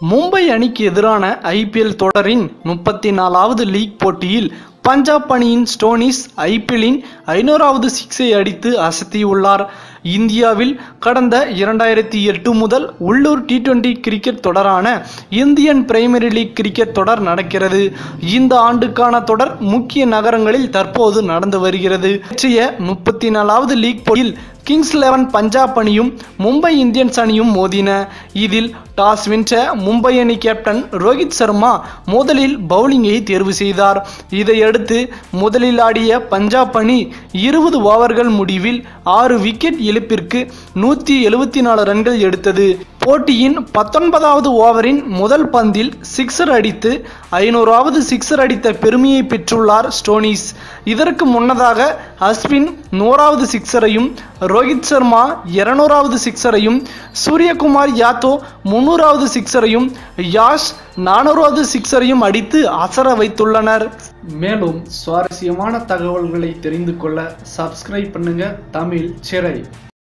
மும்பை அணிக்கு எதிரான ஐபிஎல் தொடரின் முப்பத்தி நாலாவது லீக் போட்டியில் பஞ்சாப் அணியின் ஸ்டோனிஸ் ஐபிஎல்லின் ஐநூறாவது சிக்ஸை அடித்து அசத்தியுள்ளார் இந்தியாவில் கடந்த இரண்டாயிரத்தி எட்டு முதல் உள்ளூர் டி டுவெண்டி கிரிக்கெட் தொடரான இந்தியன் பிரைமரி லீக் கிரிக்கெட் தொடர் நடக்கிறது இந்த ஆண்டுக்கான தொடர் முக்கிய நகரங்களில் தற்போது நடந்து வருகிறது நேற்றைய முப்பத்தி நாலாவது லீக் போட்டியில் கிங்ஸ் லெவன் பஞ்சாப் அணியும் மும்பை இந்தியன்ஸ் அணியும் மோதின இதில் டாஸ் வென்ற மும்பை அணி கேப்டன் ரோஹித் சர்மா முதலில் பவுலிங்கை தேர்வு செய்தார் இதையடுத்து முதலில் ஆடிய பஞ்சாப் அணி இருபது ஓவர்கள் முடிவில் ஆறு விக்கெட் இழப்பிற்கு நூற்றி எழுபத்தி நாலு ரன்கள் எடுத்தது போட்டியின் பத்தொன்பதாவது ஓவரின் முதல் பந்தில் சிக்ஸர் அடித்து ஐநூறாவது சிக்ஸர் அடித்த பெருமையை பெற்றுள்ளார் ஸ்டோனிஸ் இதற்கு முன்னதாக அஸ்வின் நூறாவது சிக்ஸரையும் ரோஹித் சர்மா இருநூறாவது சிக்ஸரையும் சூரியகுமார் யாதவ் முன்னூறாவது சிக்ஸரையும் யாஷ் நானூறாவது சிக்ஸரையும் அடித்து அசர வைத்துள்ளனர் மேலும் சுவாரஸ்யமான தகவல்களை தெரிந்து கொள்ள சப்ஸ்கிரைப் பண்ணுங்க தமிழ் சிறை